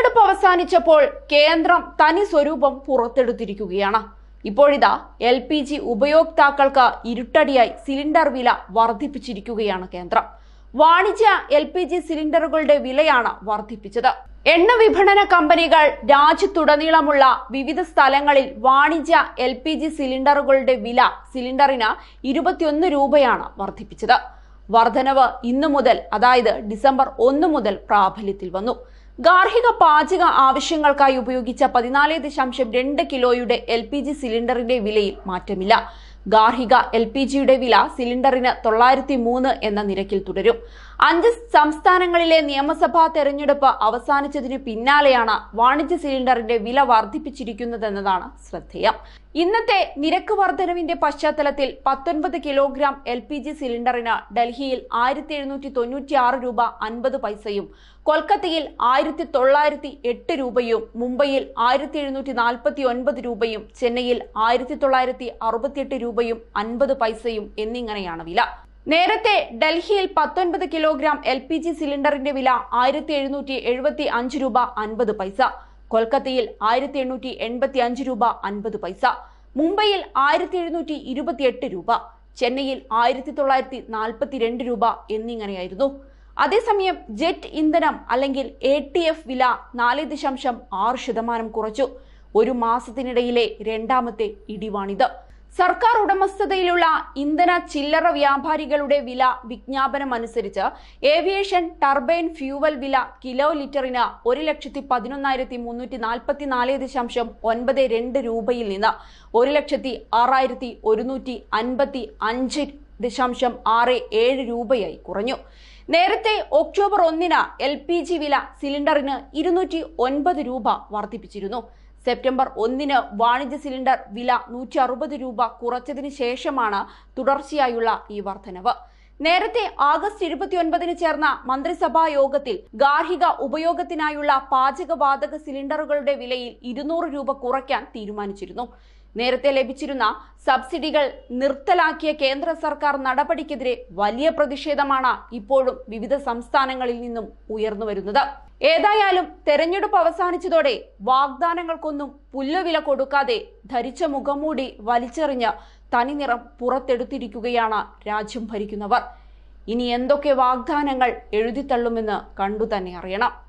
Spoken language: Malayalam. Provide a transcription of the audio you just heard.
തെരഞ്ഞെടുപ്പ് അവസാനിച്ചപ്പോൾ കേന്ദ്രം തനി സ്വരൂപം പുറത്തെടുത്തിരിക്കുകയാണ് ഇപ്പോഴിതാ എൽ പി ജി ഉപയോക്താക്കൾക്ക് ഇരുട്ടടിയായി സിലിണ്ടർ വില വർദ്ധിപ്പിച്ചിരിക്കുകയാണ് കേന്ദ്രം വാണിജ്യ എൽ പി ജി സിലിണ്ടറുകളുടെ വിലയാണ് വർദ്ധിപ്പിച്ചത് എണ്ണ വിപണന കമ്പനികൾ രാജ്യത്തുടനീളമുള്ള വിവിധ സ്ഥലങ്ങളിൽ വാണിജ്യ എൽ പി ജി സിലിണ്ടറുകളുടെ വില സിലിണ്ടറിന് ഇരുപത്തിയൊന്ന് രൂപയാണ് വർദ്ധിപ്പിച്ചത് വർധനവ് ഇന്നു മുതൽ അതായത് ഡിസംബർ ഒന്ന് മുതൽ പ്രാബല്യത്തിൽ വന്നു ഗാർഹിക പാചക ആവശ്യങ്ങൾക്കായി ഉപയോഗിച്ച പതിനാല് ദശാംശം രണ്ട് കിലോയുടെ എൽ പി ജി സിലിണ്ടറിന്റെ വിലയിൽ മാറ്റമില്ല ഗാർഹിക എൽ പി ജിയുടെ വില സിലിണ്ടറിന് തൊള്ളായിരത്തി മൂന്ന് എന്ന നിരക്കിൽ തുടരും അഞ്ച് സംസ്ഥാനങ്ങളിലെ നിയമസഭാ തെരഞ്ഞെടുപ്പ് അവസാനിച്ചതിന് പിന്നാലെയാണ് വാണിജ്യ സിലിണ്ടറിന്റെ വില വർദ്ധിപ്പിച്ചിരിക്കുന്നതെന്നതാണ് ശ്രദ്ധേയം ഇന്നത്തെ നിരക്ക് വർധനവിന്റെ പശ്ചാത്തലത്തിൽ പത്തൊൻപത് കിലോഗ്രാം എൽ പി ജി സിലിണ്ടറിന് ഡൽഹിയിൽ ആയിരത്തി എഴുന്നൂറ്റി തൊണ്ണൂറ്റി ആറ് രൂപ അൻപത് പൈസയും കൊൽക്കത്തയിൽ ആയിരത്തി തൊള്ളായിരത്തി എട്ട് രൂപയും മുംബൈയിൽ ആയിരത്തി എഴുന്നൂറ്റി നാൽപ്പത്തി ഒൻപത് രൂപയും ചെന്നൈയിൽ ആയിരത്തി തൊള്ളായിരത്തി അറുപത്തിയെട്ട് രൂപയും അൻപത് പൈസയും എന്നിങ്ങനെയാണ് വില നേരത്തെ ഡൽഹിയിൽ പത്തൊൻപത് കിലോഗ്രാം എൽ പി ജി സിലിണ്ടറിന്റെ വില ആയിരത്തി എഴുന്നൂറ്റി എഴുപത്തി അഞ്ച് രൂപ അൻപത് പൈസ കൊൽക്കത്തയിൽ ആയിരത്തി എണ്ണൂറ്റി എൺപത്തി അഞ്ച് രൂപ അൻപത് പൈസ മുംബൈയിൽ ആയിരത്തി എഴുന്നൂറ്റി ഇരുപത്തിയെട്ട് രൂപ ചെന്നൈയിൽ ആയിരത്തി തൊള്ളായിരത്തി നാൽപ്പത്തി രണ്ട് രൂപ എന്നിങ്ങനെയായിരുന്നു അതേസമയം ജെറ്റ് ഇന്ധനം അല്ലെങ്കിൽ എ ടി എഫ് വില നാല് ദശാംശം ആറ് ശതമാനം കുറച്ചു ഒരു മാസത്തിനിടയിലെ രണ്ടാമത്തെ ഇടിവാണിത് സർക്കാർ ഉടമസ്ഥതയിലുള്ള ഇന്ധന ചില്ലറ വ്യാപാരികളുടെ വില വിജ്ഞാപനം അനുസരിച്ച് ഏവിയേഷൻ ടർബൈൻ ഫ്യൂവൽ വില കിലോ ലിറ്ററിന് ഒരു ലക്ഷത്തി പതിനൊന്നായിരത്തി മുന്നൂറ്റി നാൽപ്പത്തി നാല് ദശാംശം ഒൻപത് രണ്ട് രൂപയിൽ നിന്ന് ഒരു ലക്ഷത്തി ആറായിരത്തി ഒരുന്നൂറ്റി അൻപത്തി അഞ്ച് ദശാംശം ആറ് ഏഴ് രൂപയായി കുറഞ്ഞു നേരത്തെ ഒക്ടോബർ ഒന്നിന് എൽ പി ജി വില സിലിണ്ടറിന് ഇരുന്നൂറ്റി ഒൻപത് രൂപ വർദ്ധിപ്പിച്ചിരുന്നു സെപ്റ്റംബർ ഒന്നിന് വാണിജ്യ സിലിണ്ടർ വില നൂറ്റി അറുപത് രൂപ കുറച്ചതിന് ശേഷമാണ് തുടർച്ചയായുള്ള ഈ വർധനവ് നേരത്തെ ആഗസ്റ്റ് ഇരുപത്തിയൊൻപതിന് ചേർന്ന മന്ത്രിസഭാ യോഗത്തിൽ ഗാർഹിക ഉപയോഗത്തിനായുള്ള പാചകവാതക സിലിണ്ടറുകളുടെ വിലയിൽ ഇരുന്നൂറ് രൂപ കുറയ്ക്കാൻ തീരുമാനിച്ചിരുന്നു നേരത്തെ ലഭിച്ചിരുന്ന സബ്സിഡികൾ നിർത്തലാക്കിയ കേന്ദ്ര സർക്കാർ നടപടിക്കെതിരെ വലിയ പ്രതിഷേധമാണ് ഇപ്പോഴും വിവിധ സംസ്ഥാനങ്ങളിൽ നിന്നും ഉയർന്നു വരുന്നത് ഏതായാലും തെരഞ്ഞെടുപ്പ് അവസാനിച്ചതോടെ വാഗ്ദാനങ്ങൾക്കൊന്നും പുല്ലുവില കൊടുക്കാതെ ധരിച്ച മുഖംമൂടി വലിച്ചെറിഞ്ഞ് തനിനിറം പുറത്തെടുത്തിരിക്കുകയാണ് രാജ്യം ഭരിക്കുന്നവർ ഇനി എന്തൊക്കെ വാഗ്ദാനങ്ങൾ എഴുതിത്തള്ളുമെന്ന് കണ്ടു തന്നെ അറിയണം